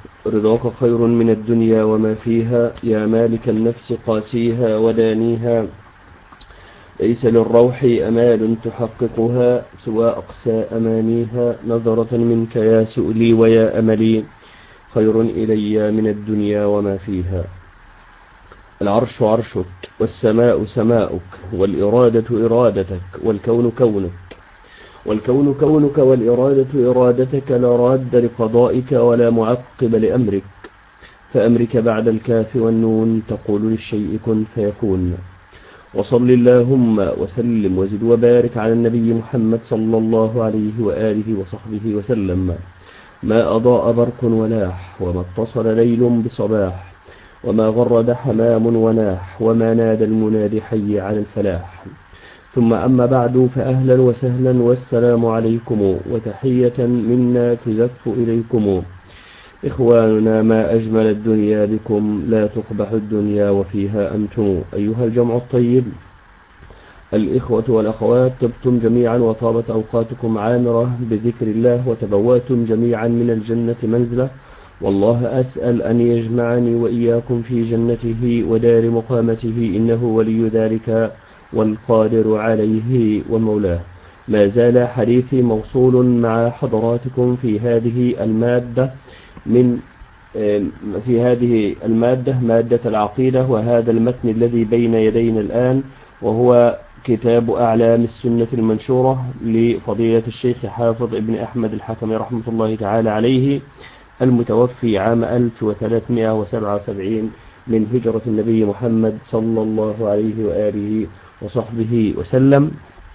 رضاك خير من الدنيا وما فيها يا مالك النفس قاسيها ودانيها ليس للروح أمال تحققها سوى أقسى أمانيها نظرة منك يا سؤلي ويا أملي خير إلي من الدنيا وما فيها العرش عرشك والسماء سماؤك والإرادة إرادتك والكون كونك والكون كونك والإرادة إرادتك لا راد لقضائك ولا معقب لأمرك فأمرك بعد الكاف والنون تقول للشيء كن فيكون وصل اللهم وسلم وزد وبارك على النبي محمد صلى الله عليه وآله وصحبه وسلم ما أضاء برق ولاح وما اتصل ليل بصباح وما غرد حمام وناح وما نادى المنادي حي على الفلاح ثم أما بعد فأهلا وسهلا والسلام عليكم وتحية منا تزف إليكم إخواننا ما أجمل الدنيا بكم لا تقبح الدنيا وفيها أنتم أيها الجمع الطيب الإخوة والأخوات تبتم جميعا وطابت أوقاتكم عامرة بذكر الله وتبواتم جميعا من الجنة منزلة والله أسأل أن يجمعني وإياكم في جنته ودار مقامته إنه ولي ذلك والقادر عليه ومولاه ما زال حديثي موصول مع حضراتكم في هذه المادة من في هذه المادة مادة العقيدة وهذا المتن الذي بين يدينا الآن وهو كتاب أعلام السنة المنشورة لفضيلة الشيخ حافظ ابن أحمد الحكم رحمة الله تعالى عليه المتوفي عام 1377 من هجرة النبي محمد صلى الله عليه وآله وصحبه وسلم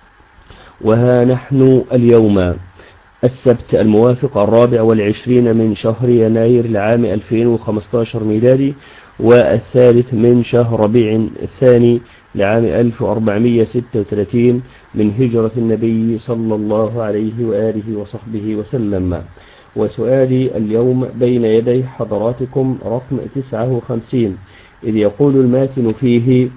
وها نحن اليوم السبت الموافق الرابع والعشرين من شهر يناير لعام 2015 ميلادي والثالث من شهر ربيع الثاني لعام 1436 من هجرة النبي صلى الله عليه وآله وصحبه وسلم وسؤالي اليوم بين يدي حضراتكم رقم 59 إذ يقول الماتن فيه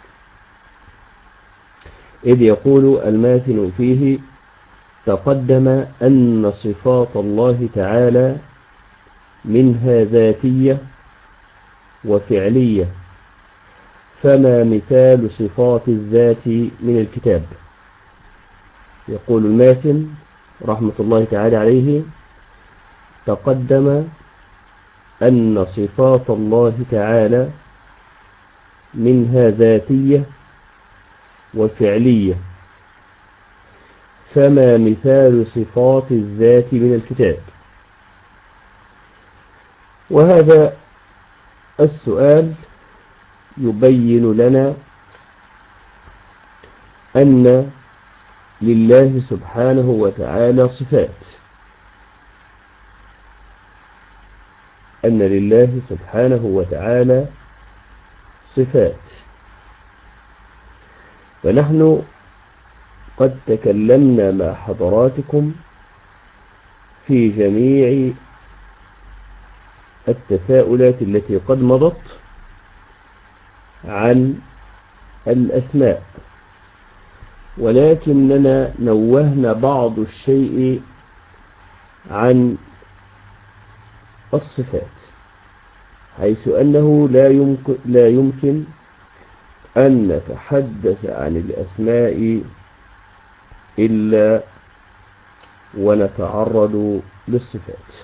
إذ يقول الماثل فيه تقدم أن صفات الله تعالى منها ذاتية وفعلية فما مثال صفات الذات من الكتاب يقول الماثل رحمة الله تعالى عليه تقدم أن صفات الله تعالى منها ذاتية وفعلية فما مثال صفات الذات من الكتاب وهذا السؤال يبين لنا أن لله سبحانه وتعالى صفات أن لله سبحانه وتعالى صفات فنحن قد تكلمنا مع حضراتكم في جميع التساؤلات التي قد مضت عن الأسماء ولكننا نوهنا بعض الشيء عن الصفات حيث أنه لا يمكن, لا يمكن أن نتحدث عن الأسماء إلا ونتعرض للصفات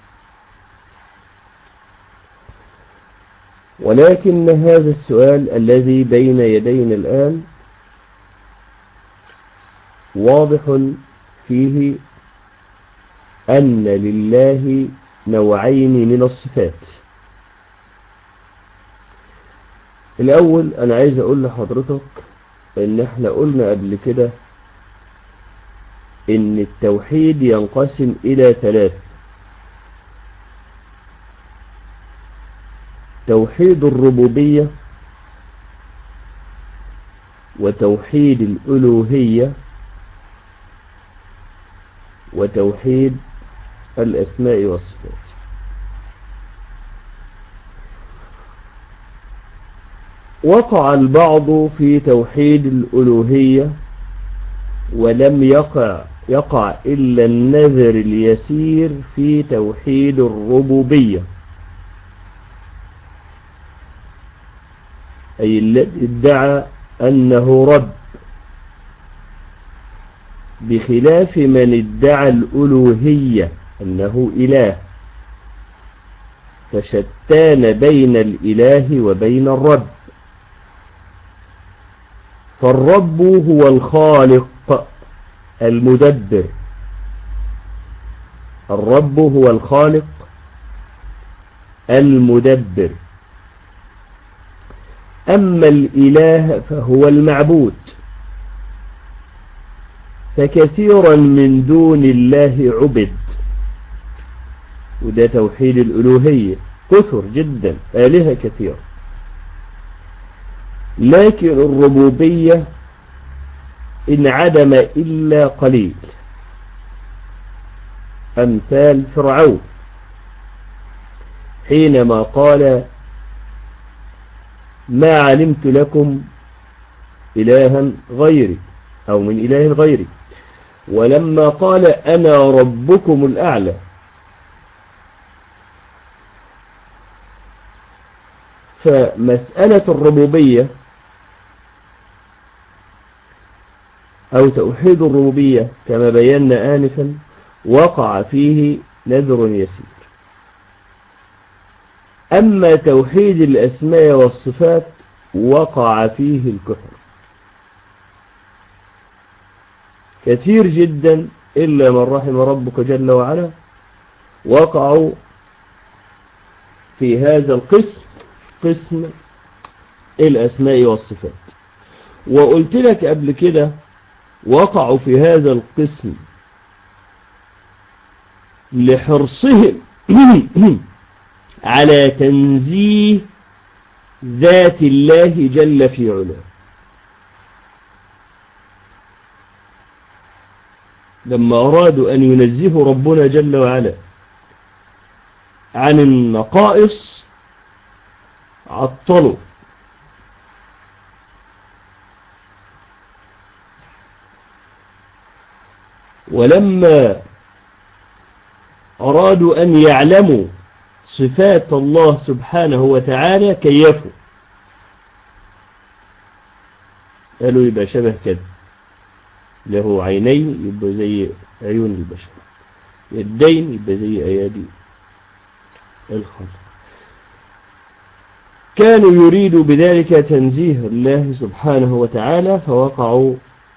ولكن هذا السؤال الذي بين يدينا الآن واضح فيه أن لله نوعين من الصفات الأول أنا عايز أقول لحضرتك إن إحنا قلنا قبل كده إن التوحيد ينقسم إلى ثلاث توحيد الربوبية وتوحيد الألوهية وتوحيد الأسماء والصفات وقع البعض في توحيد الألوهية ولم يقع يقع إلا النذر اليسير في توحيد الربوبية أي الذي ادعى أنه رب بخلاف من ادعى الألوهية أنه إله فشتان بين الإله وبين الرب فالرب هو الخالق المدبر الرب هو الخالق المدبر أما الإله فهو المعبود فكثيرا من دون الله عبد وده توحيد الألوهية كثر جدا آلهة كثيرة لكن الربوبية انعدم إلا قليل أمثال فرعون حينما قال ما علمت لكم إلها غيري أو من إله غيري ولما قال أنا ربكم الأعلى فمسألة الربوبية أو توحيد الربوبية كما بينا آنفا وقع فيه نذر يسير أما توحيد الأسماء والصفات وقع فيه الكفر كثير جدا إلا من رحم ربك جل وعلا وقعوا في هذا القسم قسم الأسماء والصفات وقلت لك قبل كده وقعوا في هذا القسم لحرصهم على تنزيه ذات الله جل في علاه لما أرادوا أن ينزهوا ربنا جل وعلا عن النقائص عطلوا ولما أرادوا أن يعلموا صفات الله سبحانه وتعالى كيفوا قالوا يبقى شبه كده له عينين يبقى زي عيون البشر يدين يبقى زي أيادي الخلق كانوا يريدوا بذلك تنزيه الله سبحانه وتعالى فوقعوا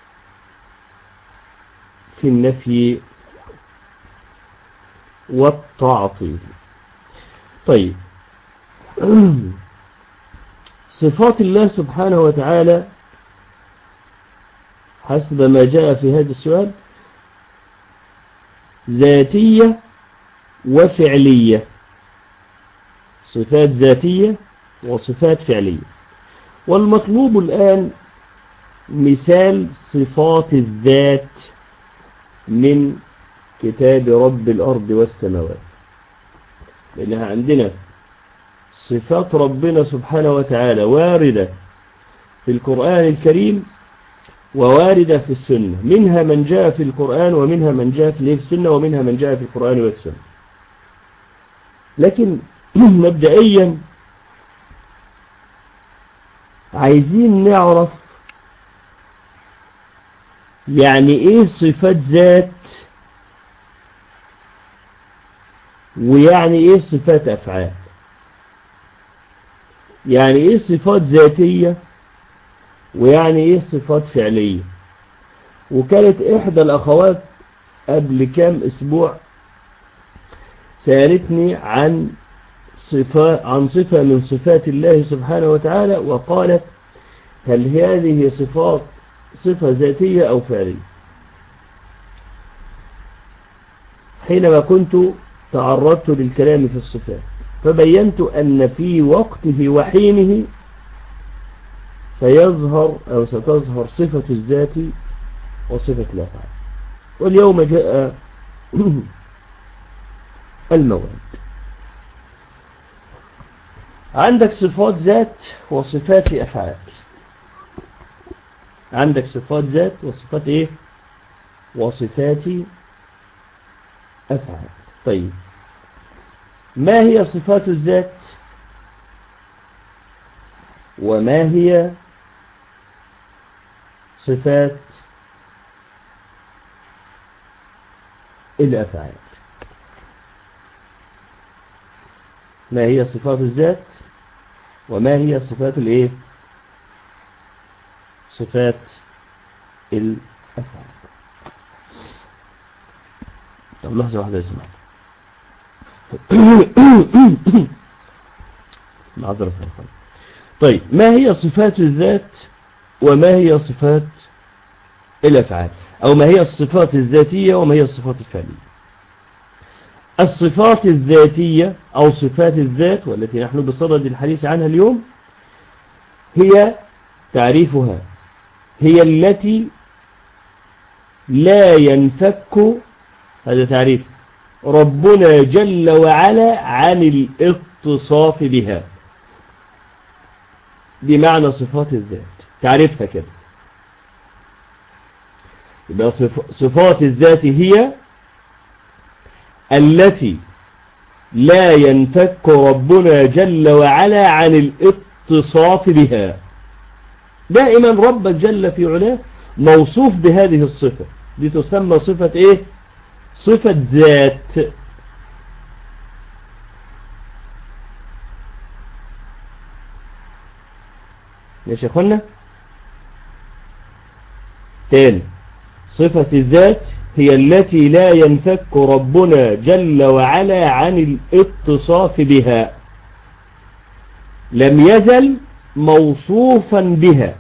في النفي والتعطيل طيب صفات الله سبحانه وتعالى حسب ما جاء في هذا السؤال ذاتية وفعلية صفات ذاتية وصفات فعلية والمطلوب الآن مثال صفات الذات من كتاب رب الأرض والسماوات لأنها عندنا صفات ربنا سبحانه وتعالى واردة في القرآن الكريم وواردة في السنة منها من جاء في القرآن ومنها من جاء في السنة ومنها من جاء في القرآن والسنة لكن مبدئيا عايزين نعرف يعني ايه صفات ذات ويعني ايه صفات افعال يعني ايه صفات ذاتية ويعني ايه صفات فعلية وكانت احدى الاخوات قبل كام اسبوع سألتني عن صفة عن صفة من صفات الله سبحانه وتعالى وقالت هل هذه صفات صفة ذاتية أو فعلية حينما كنت تعرضت للكلام في الصفات فبينت أن في وقته وحينه سيظهر أو ستظهر صفة الذات وصفة الأفعال واليوم جاء المواد عندك صفات ذات وصفات أفعال عندك صفات ذات وصفات ايه وصفات أفعال طيب ما هي صفات الذات وما هي صفات الأفعال ما هي صفات الذات وما هي صفات الايه صفات الأفعال طب لحظة واحدة اسمع معذرة طيب ما هي صفات الذات وما هي صفات الأفعال أو ما هي الصفات الذاتية وما هي الصفات الفعلية الصفات الذاتية أو صفات الذات والتي نحن بصدد الحديث عنها اليوم هي تعريفها هي التي لا ينفك هذا تعريف ربنا جل وعلا عن الاتصاف بها بمعنى صفات الذات تعرفها كده يبقى صفات الذات هي التي لا ينفك ربنا جل وعلا عن الاتصاف بها دائما ربك جل في علاه موصوف بهذه الصفة دي تسمى صفة ايه صفة ذات يا شيخنا تاني صفة الذات هي التي لا ينفك ربنا جل وعلا عن الاتصاف بها لم يزل موصوفا بها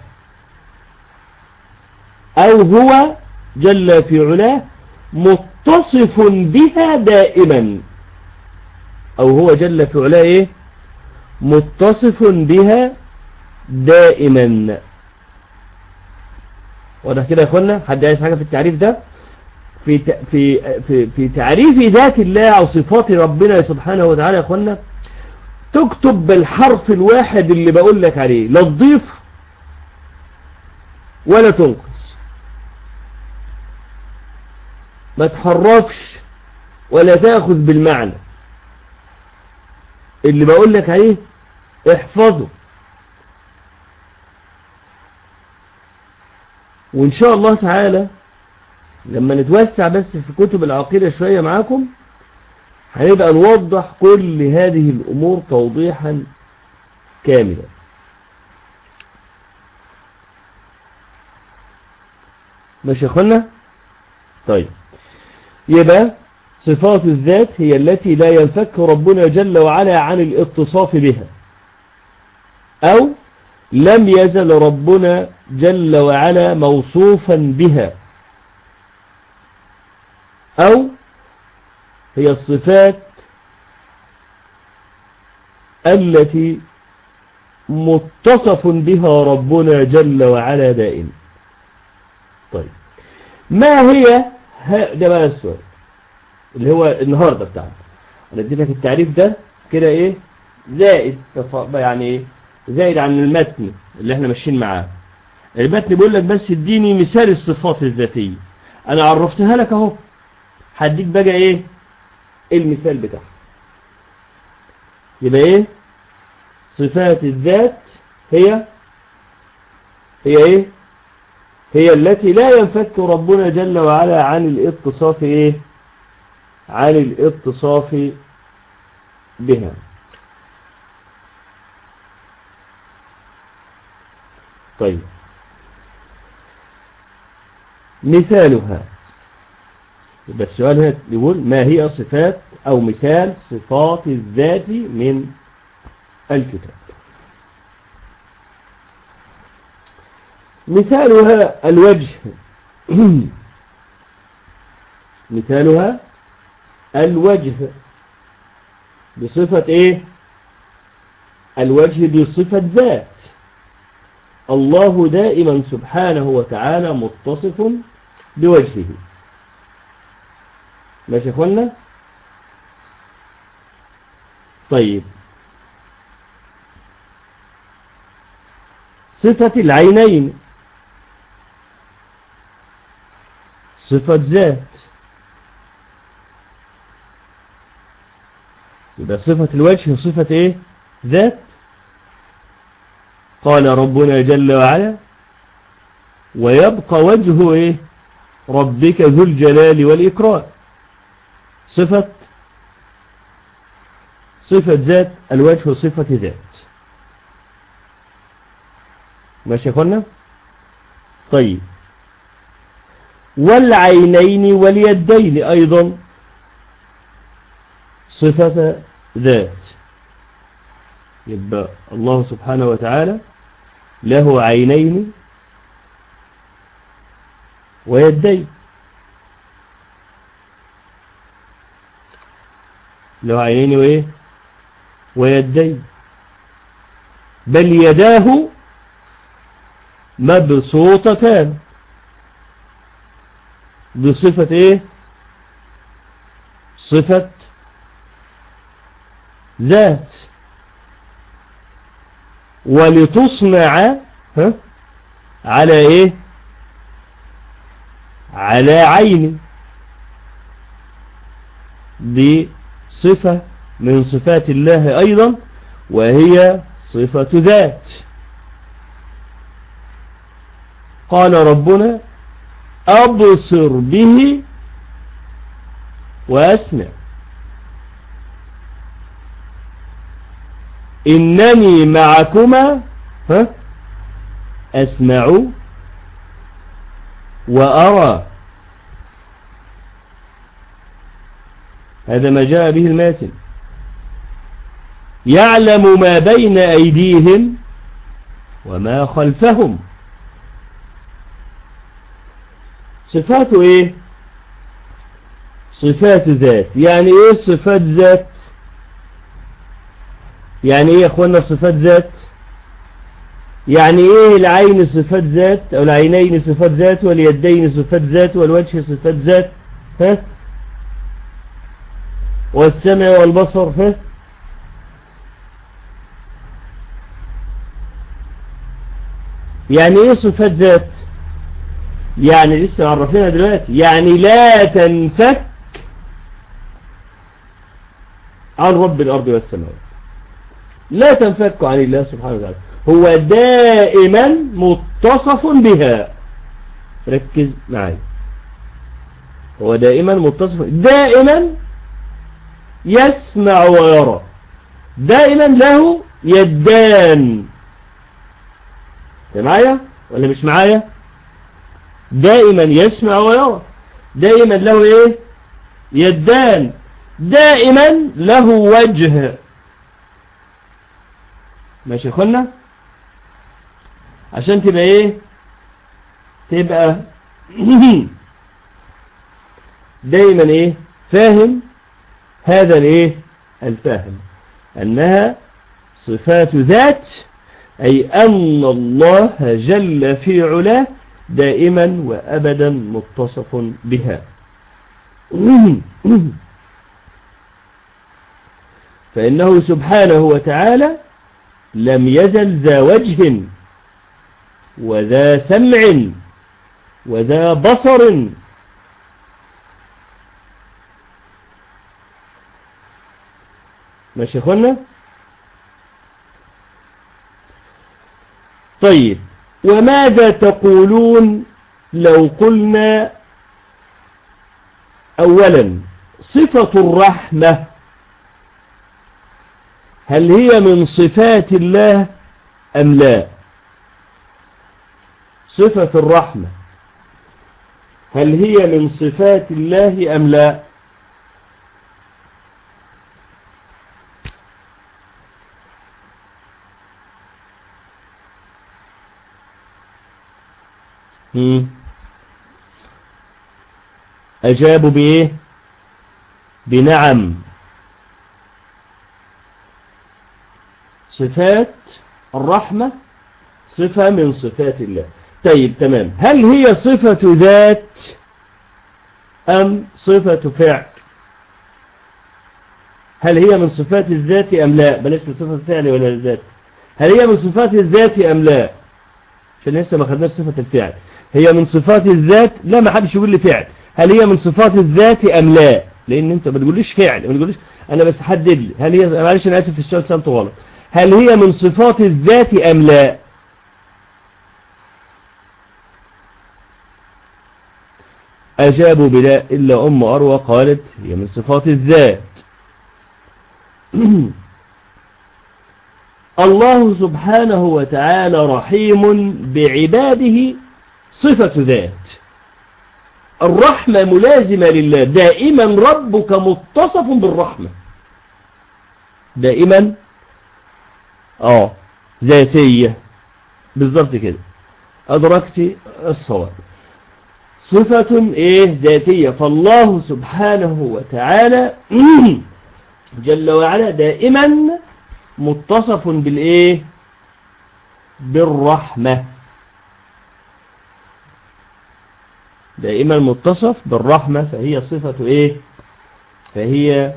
أو هو جل في علاه متصف بها دائما أو هو جل في علاه إيه؟ متصف بها دائما واضح كده يا اخوانا حد عايز حاجة في التعريف ده في في في في تعريف ذات الله او صفات ربنا سبحانه وتعالى يا اخوانا تكتب بالحرف الواحد اللي بقول لك عليه لا تضيف ولا تنقص ما تحرفش ولا تاخذ بالمعنى اللي بقول لك عليه احفظه وإن شاء الله تعالى لما نتوسع بس في كتب العقيدة شوية معاكم هنبقى نوضح كل هذه الأمور توضيحا كاملا ماشي يا اخوانا طيب يبقى صفات الذات هي التي لا ينفك ربنا جل وعلا عن الاتصاف بها أو لم يزل ربنا جل وعلا موصوفا بها أو هي الصفات التي متصف بها ربنا جل وعلا دائما طيب ما هي ده بقى السؤال اللي هو النهاردة بتاعنا انا اديت لك التعريف ده كده ايه زائد يعني ايه زائد عن المتن اللي احنا ماشيين معاه المتن بيقول لك بس اديني مثال الصفات الذاتية انا عرفتها لك اهو هديك بقى ايه المثال بتاعها يبقى ايه صفات الذات هي هي ايه هي التي لا ينفك ربنا جل وعلا عن الاتصاف ايه عن الاتصاف بها طيب مثالها يبقى السؤال هنا يقول ما هي صفات أو مثال صفات الذات من الكتاب مثالها الوجه مثالها الوجه بصفة ايه الوجه بصفة ذات الله دائما سبحانه وتعالى متصف بوجهه ماشي يا اخوانا طيب صفة العينين صفة ذات يبقى صفة الوجه صفة ايه ذات قال ربنا جل وعلا ويبقى وجه إيه ربك ذو الجلال والإكرام صفة صفة ذات الوجه صفة ذات ماشي يا طيب والعينين واليدين أيضا صفة ذات يبقى الله سبحانه وتعالى له عينين ويدين له عينين وإيه ويدين بل يداه مبسوطتان بصفة ايه صفة ذات ولتصنع ها على ايه على عين دي صفة من صفات الله أيضا وهي صفة ذات قال ربنا أبصر به وأسمع إنني معكما ها أسمع وأرى هذا ما جاء به الماتن يعلم ما بين أيديهم وما خلفهم صفاته ايه صفات ذات يعني ايه صفات ذات يعني ايه يا اخوانا صفات ذات يعني ايه العين صفات ذات او العينين صفات ذات واليدين صفات ذات والوجه صفات ذات ها والسمع والبصر ها يعني ايه صفات ذات يعني لسه عرفنا دلوقتي يعني لا تنفك عن رب الأرض والسماوات لا تنفك عن الله سبحانه وتعالى هو دائما متصف بها ركز معي هو دائما متصف دائما يسمع ويرى دائما له يدان معايا ولا مش معايا دائما يسمع ويرى دائما له ايه يدان دائما له وجه ماشي اخوانا عشان تبقى ايه تبقى دائما ايه فاهم هذا الايه الفاهم انها صفات ذات اي ان الله جل في علاه دائما وأبدا متصف بها فإنه سبحانه وتعالى لم يزل ذا وجه وذا سمع وذا بصر ماشي اخوانا طيب وماذا تقولون لو قلنا أولا صفة الرحمة هل هي من صفات الله أم لا صفة الرحمة هل هي من صفات الله أم لا أجابوا بإيه بنعم صفات الرحمة صفة من صفات الله طيب تمام هل هي صفة ذات أم صفة فعل هل هي من صفات الذات أم لا بلاش من صفة الفعل ولا الذات هل هي من صفات الذات أم لا عشان لسه ما خدناش صفة الفعل هي من صفات الذات لا ما حدش يقول لي فعل هل هي من صفات الذات أم لا لأن أنت ما تقوليش فعل ما تقوليش أنا بس حدد لي هل هي معلش أنا آسف في السؤال سألته غلط هل هي من صفات الذات أم لا أجابوا بلا إلا أم أروى قالت هي من صفات الذات الله سبحانه وتعالى رحيم بعباده صفة ذات الرحمة ملازمة لله دائما ربك متصف بالرحمة دائما اه ذاتية بالضبط كده أدركت الصواب صفة ايه ذاتية فالله سبحانه وتعالى جل وعلا دائما متصف بالايه بالرحمة دائما متصف بالرحمة فهي صفة ايه فهي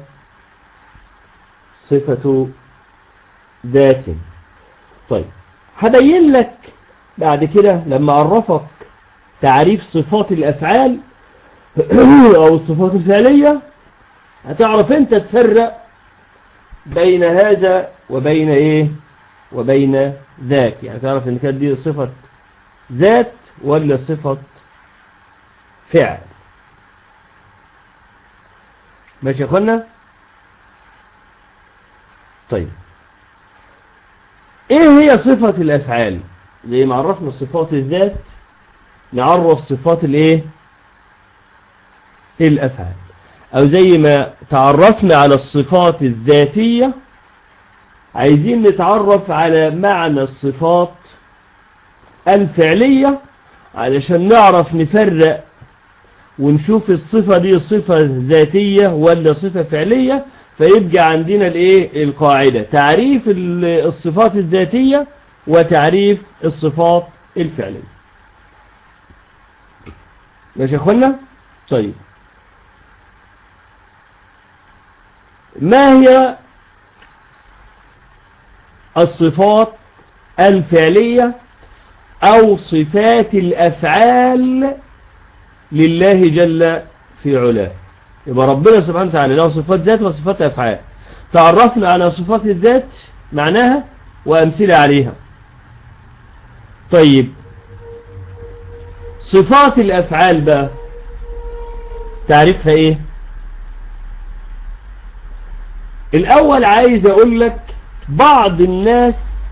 صفة ذات طيب هبين لك بعد كده لما عرفك تعريف صفات الأفعال أو الصفات الفعلية هتعرف انت تفرق بين هذا وبين ايه وبين ذاك يعني تعرف ان كانت دي صفة ذات ولا صفة فعل ماشي يا اخوانا طيب ايه هي صفة الافعال زي ما عرفنا صفات الذات نعرف صفات الايه الافعال او زي ما تعرفنا على الصفات الذاتية عايزين نتعرف على معنى الصفات الفعلية علشان نعرف نفرق ونشوف الصفة دي صفة ذاتية ولا صفة فعلية فيبقى عندنا الايه القاعدة تعريف الصفات الذاتية وتعريف الصفات الفعلية ماشي يا اخوانا طيب ما هي الصفات الفعلية او صفات الافعال لله جل في علاه يبقى ربنا سبحانه وتعالى له صفات ذات وصفات أفعال تعرفنا على صفات الذات معناها وأمثلة عليها طيب صفات الأفعال بقى تعرفها إيه الأول عايز أقول لك بعض الناس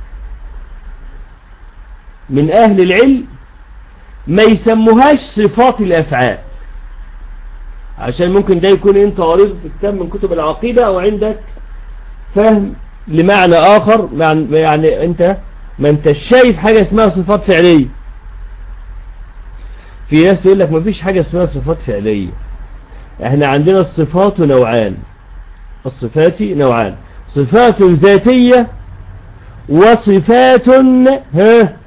من أهل العلم ما يسموهاش صفات الأفعال عشان ممكن ده يكون انت قريت كتاب من كتب العقيدة او عندك فهم لمعنى اخر يعني انت ما انت شايف حاجة اسمها صفات فعلية في ناس تقول لك ما فيش حاجة اسمها صفات فعلية احنا عندنا الصفات نوعان الصفات نوعان صفات ذاتية وصفات ها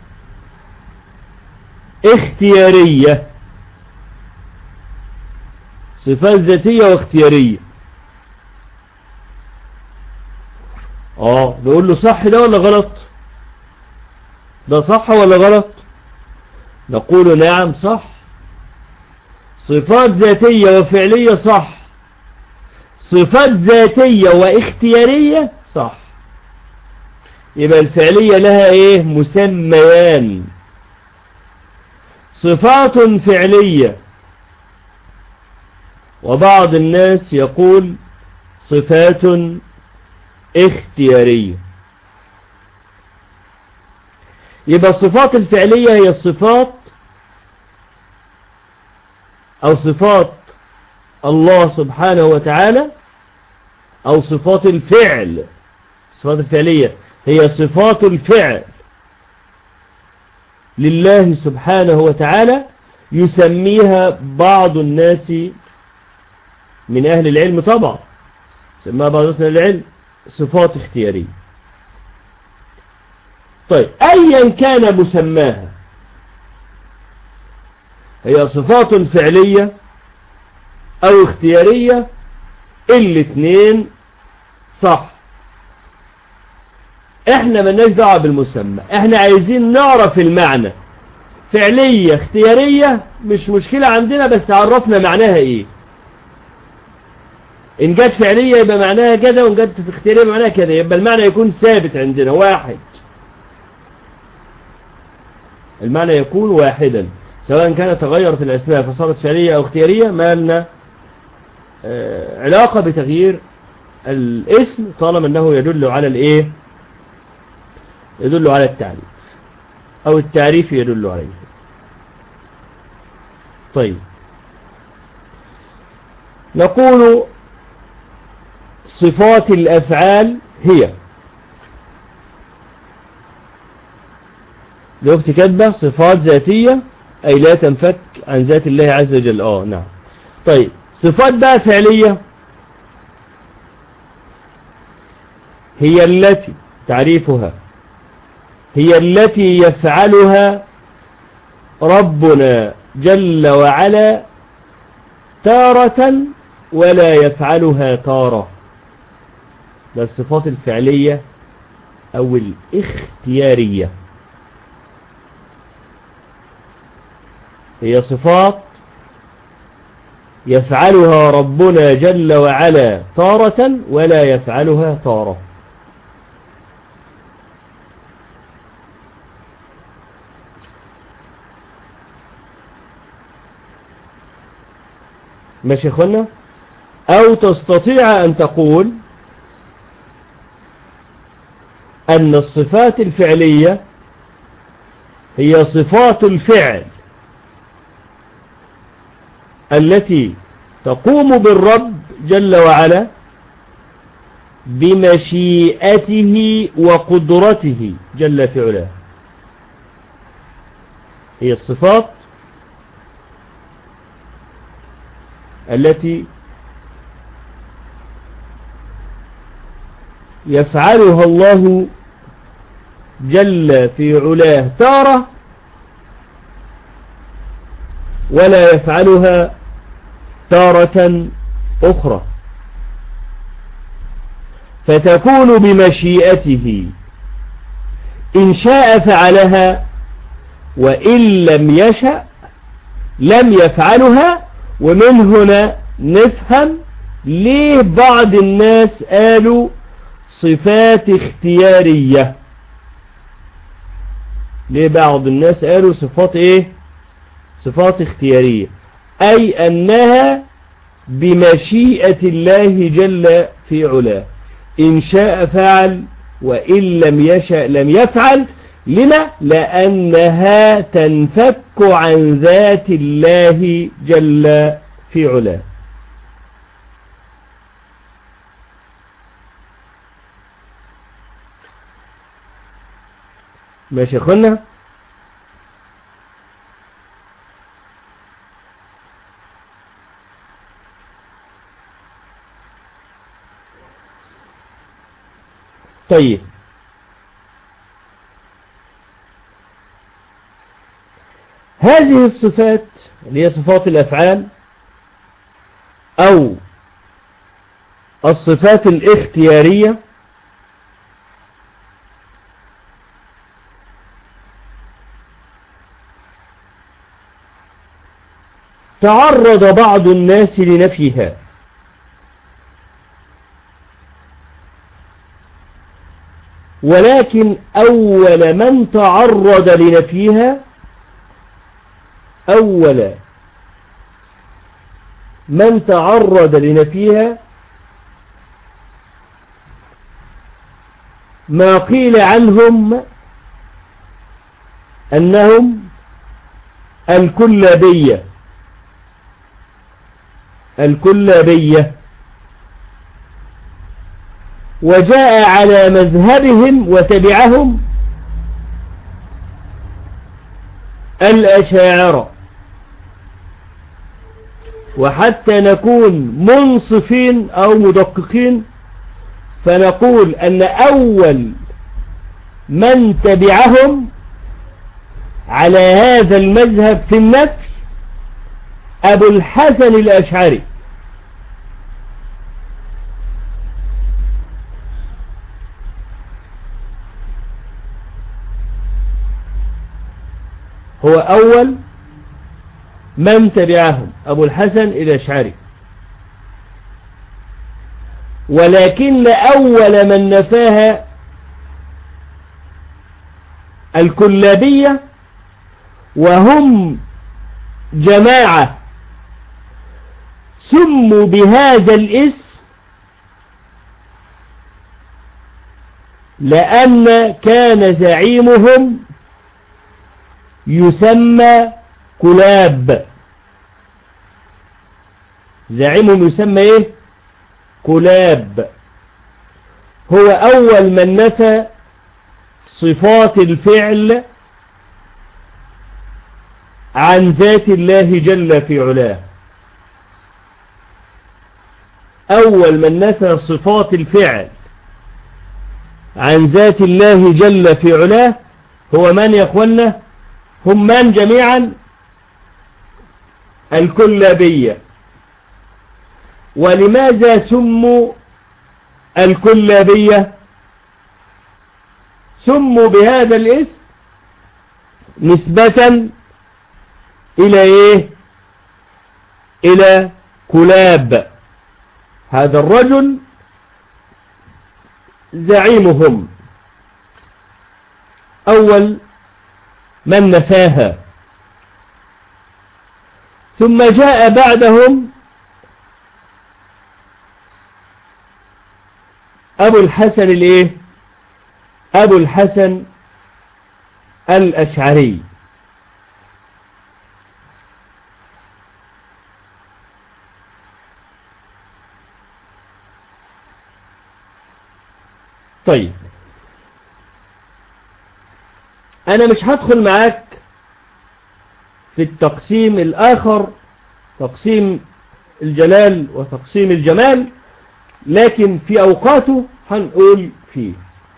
اختيارية صفات ذاتية واختيارية اه نقول له صح ده ولا غلط ده صح ولا غلط نقول نعم صح صفات ذاتية وفعلية صح صفات ذاتية واختيارية صح يبقى الفعلية لها ايه مسميان صفات فعلية وبعض الناس يقول صفات اختيارية يبقى الصفات الفعلية هي الصفات أو صفات الله سبحانه وتعالى أو صفات الفعل الصفات الفعلية هي صفات الفعل لله سبحانه وتعالى يسميها بعض الناس من أهل العلم طبعا سماها بعض الناس من أهل العلم صفات اختيارية طيب أيا كان مسماها هي صفات فعلية أو اختيارية الاثنين صح احنا ملناش دعوه بالمسمى احنا عايزين نعرف المعنى فعلية اختيارية مش مشكلة عندنا بس عرفنا معناها ايه ان جت فعلية يبقى معناها كذا وان جت في اختيارية يبقى معناها كذا يبقى المعنى يكون ثابت عندنا واحد المعنى يكون واحدا سواء كانت تغيرت الأسماء فصارت فعلية أو اختيارية ما لنا آه، علاقة بتغيير الاسم طالما أنه يدل على الإيه يدل على التعريف أو التعريف يدل عليه طيب نقول صفات الأفعال هي لو كاتبة صفات ذاتية أي لا تنفك عن ذات الله عز وجل آه نعم طيب صفات بقى فعلية هي التي تعريفها هي التي يفعلها ربنا جل وعلا تارة ولا يفعلها تارة ده الصفات الفعلية أو الاختيارية هي صفات يفعلها ربنا جل وعلا تارة ولا يفعلها تارة ماشي اخوانا او تستطيع ان تقول ان الصفات الفعلية هي صفات الفعل التي تقوم بالرب جل وعلا بمشيئته وقدرته جل في علاه هي الصفات التي يفعلها الله جل في علاه تارة ولا يفعلها تارة أخرى فتكون بمشيئته إن شاء فعلها وإن لم يشأ لم يفعلها ومن هنا نفهم ليه بعض الناس قالوا صفات اختيارية ليه بعض الناس قالوا صفات ايه صفات اختيارية أي أنها بمشيئة الله جل في علاه إن شاء فعل وإن لم يشاء لم يفعل لما لأنها تنفك عن ذات الله جل في علاه ماشي يا اخوانا طيب هذه الصفات اللي هي صفات الأفعال أو الصفات الاختيارية تعرض بعض الناس لنفيها ولكن أول من تعرض لنفيها أول من تعرض لنفيها ما قيل عنهم أنهم الكلابية الكلابية وجاء على مذهبهم وتبعهم الأشاعرة وحتى نكون منصفين أو مدققين فنقول أن أول من تبعهم على هذا المذهب في النفي أبو الحسن الأشعري هو أول من تبعهم أبو الحسن الأشعري ولكن أول من نفاها الكلابية وهم جماعة سموا بهذا الاسم لأن كان زعيمهم يسمى كلاب زعيمهم يسمى ايه كلاب هو أول من نفى صفات الفعل عن ذات الله جل في علاه أول من نفى صفات الفعل عن ذات الله جل في علاه هو من يا أخوانا هم من جميعا الكلابية ولماذا سموا الكلابية سموا بهذا الاسم نسبة إلى إيه إلى كلاب هذا الرجل زعيمهم أول من نفاها ثم جاء بعدهم أبو الحسن الإيه أبو الحسن الأشعري طيب أنا مش هدخل معاك في التقسيم الآخر تقسيم الجلال وتقسيم الجمال لكن في أوقاته هنقول فيه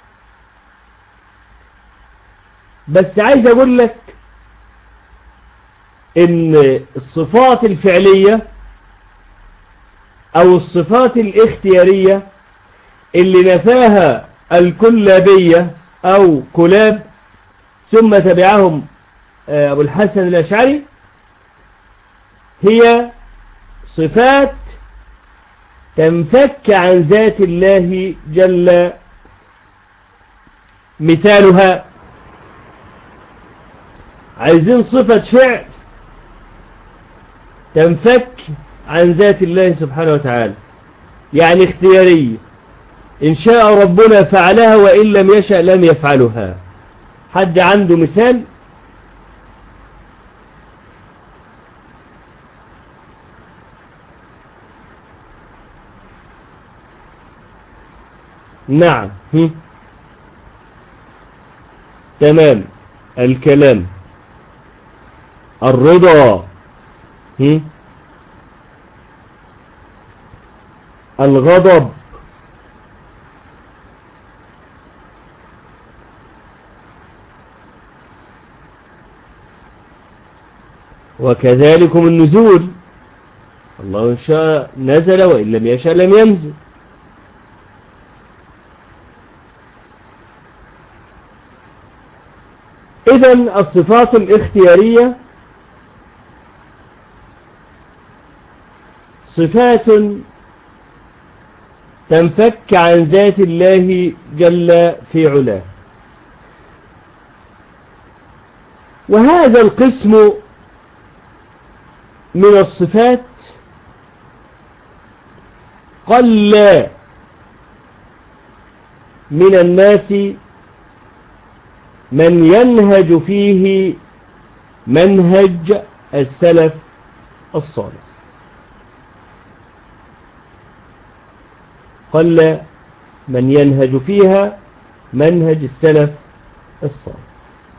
بس عايز أقول لك إن الصفات الفعلية أو الصفات الاختيارية اللي نفاها الكلابية أو كلاب ثم تبعهم أبو الحسن الأشعري هي صفات تنفك عن ذات الله جل مثالها عايزين صفة فعل تنفك عن ذات الله سبحانه وتعالى يعني اختيارية إن شاء ربنا فعلها وإن لم يشأ لم يفعلها حد عنده مثال نعم هم. تمام الكلام الرضا هم. الغضب وكذلكم النزول الله إن شاء نزل وإن لم يشاء لم ينزل إذا الصفات الاختيارية صفات تنفك عن ذات الله جل في علاه وهذا القسم من الصفات قل من الناس من ينهج فيه منهج السلف الصالح قل من ينهج فيها منهج السلف الصالح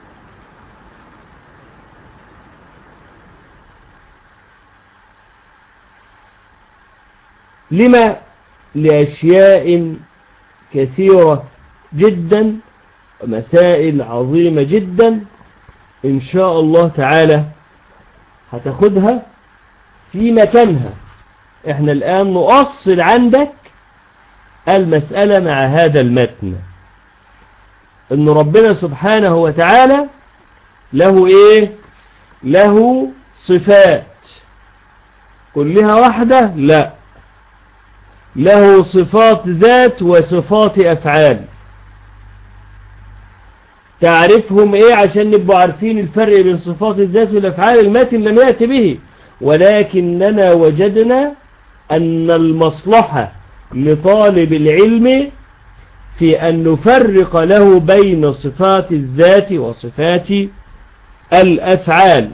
لما لأشياء كثيرة جدا ومسائل عظيمة جدا إن شاء الله تعالى هتاخدها في مكانها احنا الآن نؤصل عندك المسألة مع هذا المتن ان ربنا سبحانه وتعالى له ايه له صفات كلها واحدة لا له صفات ذات وصفات أفعال تعرفهم ايه عشان نبقوا عارفين الفرق بين صفات الذات والافعال المتن لم يأتي به ولكننا وجدنا ان المصلحة لطالب العلم في ان نفرق له بين صفات الذات وصفات الافعال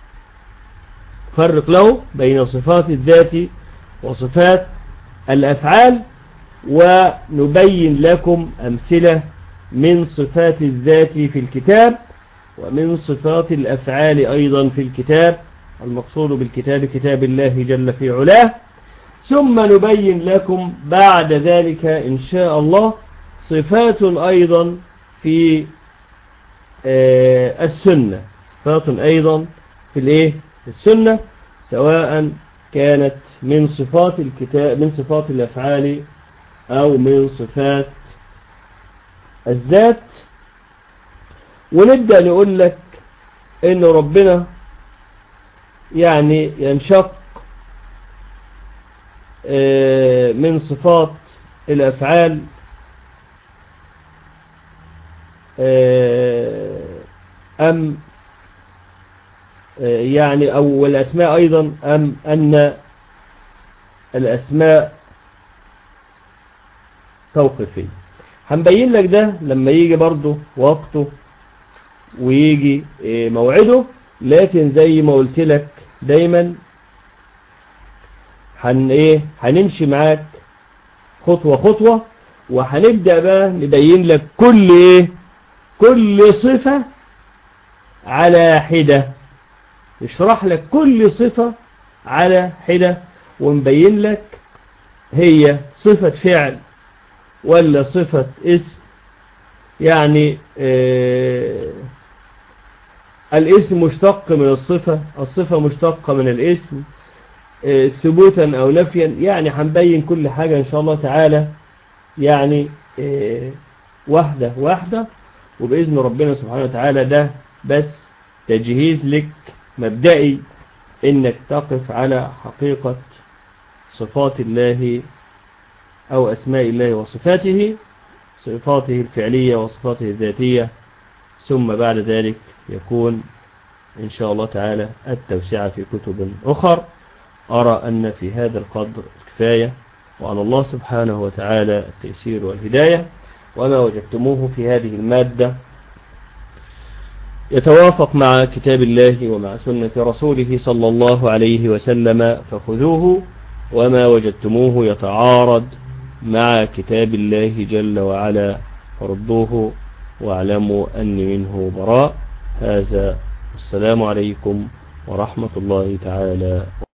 فرق له بين صفات الذات وصفات الافعال ونبين لكم امثلة من صفات الذات في الكتاب ومن صفات الأفعال أيضا في الكتاب المقصود بالكتاب كتاب الله جل في علاه ثم نبين لكم بعد ذلك إن شاء الله صفات أيضا في السنة صفات أيضا في الإيه في السنة سواء كانت من صفات الكتاب من صفات الأفعال أو من صفات الذات ونبدأ نقول لك ان ربنا يعني ينشق من صفات الافعال ام يعني او الاسماء ايضا ام ان الاسماء توقفيه هنبين لك ده لما يجي برضه وقته ويجي موعده لكن زي ما قلت لك دايما هن ايه هنمشي معاك خطوة خطوة وهنبدأ بقى نبين لك كل ايه كل صفة على حدة نشرح لك كل صفة على حدة ونبين لك هي صفة فعل ولا صفة اسم يعني آه الاسم مشتق من الصفة الصفة مشتقة من الاسم آه ثبوتا أو نفيا يعني هنبين كل حاجة إن شاء الله تعالى يعني آه واحدة واحدة وبإذن ربنا سبحانه وتعالى ده بس تجهيز لك مبدئي إنك تقف على حقيقة صفات الله أو أسماء الله وصفاته صفاته الفعلية وصفاته الذاتية ثم بعد ذلك يكون إن شاء الله تعالى التوسعة في كتب أخر أرى أن في هذا القدر كفاية وأن الله سبحانه وتعالى التيسير والهداية وما وجدتموه في هذه المادة يتوافق مع كتاب الله ومع سنة رسوله صلى الله عليه وسلم فخذوه وما وجدتموه يتعارض مع كتاب الله جل وعلا فردوه واعلموا أني منه براء هذا السلام عليكم ورحمة الله تعالى